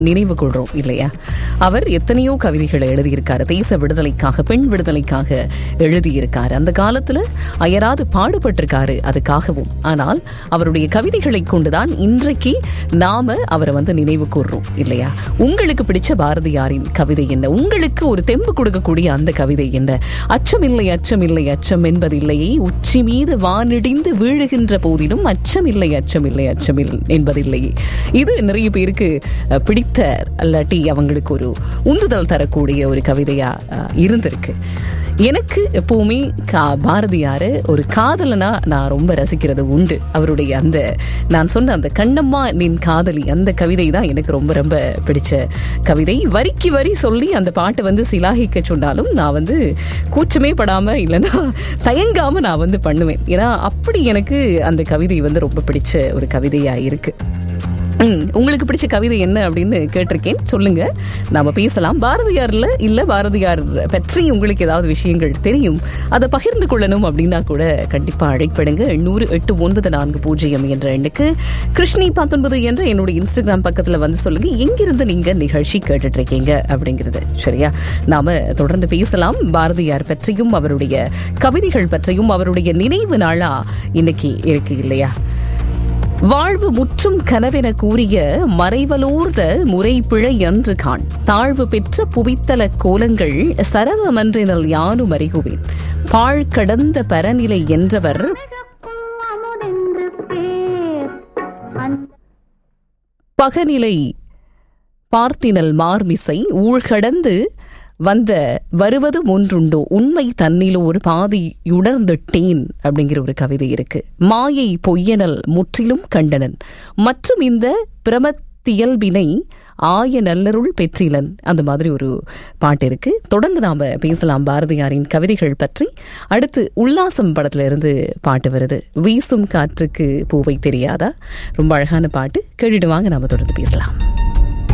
நினைவு கொள்றோம் இல்லையா அவர் எத்தனையோ கவிதைகளை எழுதியிருக்காரு தேச விடுதலைக்காக பெண் விடுதலைக்காக எழுதியிருக்காரு அந்த காலத்துல அயராது பாடுபட்டிருக்காரு அதுக்காகவும் ஆனால் அவருடைய கவிதைகளை கொண்டுதான் இன்றைக்கு நாம அவரை வந்து நினைவு கூர்றோம் இல்லையா உங்களுக்கு பிடிச்ச பாரதியாரின் கவிதை என்ன உங்களுக்கு ஒரு தெம்பு கொடுக்கக்கூடிய அந்த கவிதை என்ன அச்சமில்லை அச்சமில்லை அச்சம் என்பதில்லையே உச்சி மீது வானிடிந்து வீழுகின்ற போதிலும் அச்சமில்லை அச்சமில்லை அச்சமில் என்பதில்லையே இது நிறைய பேருக்கு அஹ், பிடித்த அல்லாட்டி அவங்களுக்கு ஒரு உந்துதல் தரக்கூடிய ஒரு கவிதையா அஹ், இருந்திருக்கு எனக்கு எப்பவுமே கா பாரதியாரு ஒரு காதலனா நான் ரொம்ப ரசிக்கிறது உண்டு அவருடைய அந்த நான் சொன்ன அந்த கண்ணம்மா நின் காதலி அந்த கவிதை தான் எனக்கு ரொம்ப ரொம்ப பிடிச்ச கவிதை வரிக்கு வரி சொல்லி அந்த பாட்டை வந்து சிலாகிக்க சொன்னாலும் நான் வந்து கூச்சமே படாம இல்லைன்னா தயங்காம நான் வந்து பண்ணுவேன் ஏன்னா அப்படி எனக்கு அந்த கவிதை வந்து ரொம்ப பிடிச்ச ஒரு கவிதையா இருக்கு ம், உங்களுக்கு பிடிச்ச கவிதை என்ன அப்படின்னு கேட்டிருக்கேன் சொல்லுங்க நாம பேசலாம் பாரதியார்ல இல்ல பாரதியார் பற்றி உங்களுக்கு ஏதாவது விஷயங்கள் தெரியும் அதை பகிர்ந்து கொள்ளணும் அப்படின்னா கூட கண்டிப்பா அழைப்படுங்க எண்ணூறு எட்டு ஒன்பது நான்கு பூஜ்ஜியம் என்ற எண்ணுக்கு கிருஷ்ணி பத்தொன்பது என்ற என்னுடைய இன்ஸ்டாகிராம் பக்கத்துல வந்து சொல்லுங்க எங்கிருந்து நீங்க நிகழ்ச்சி கேட்டுட்டு இருக்கீங்க அப்படிங்கிறது சரியா நாம தொடர்ந்து பேசலாம் பாரதியார் பற்றியும் அவருடைய கவிதைகள் பற்றியும் அவருடைய நினைவு நாளா இன்னைக்கு இருக்கு இல்லையா வாழ்வு முற்றும் கனவென கூறிய மறைவலூர்த முறை பிழை என்று காண் தாழ்வு பெற்ற புவித்தல கோலங்கள் சரதமன்றினல் யானும் அறிகுவேன் பாழ் கடந்த பரநிலை என்றவர் அமுதென்று பேர் அந்த பகநிலை பார்த்தினல் மார்மிசை ஊழ்கடந்து வந்த வருவது ஒன்றுண்டோ உண்மை தன்னிலோர் பாதியுணர்ந்துட்டேன் அப்படிங்கிற ஒரு கவிதை இருக்கு மாயை பொய்யனல் முற்றிலும் கண்டனன் மற்றும் இந்த பிரமத்தியல்பினை ஆய நல்லருள் பெற்றிலன் அந்த மாதிரி ஒரு பாட்டு இருக்கு தொடர்ந்து நாம பேசலாம் பாரதியாரின் கவிதைகள் பற்றி அடுத்து உல்லாசம் படத்துல இருந்து பாட்டு வருது வீசும் காற்றுக்கு பூவை தெரியாதா ரொம்ப அழகான பாட்டு கேட்டுட்டு வாங்க நாம தொடர்ந்து பேசலாம்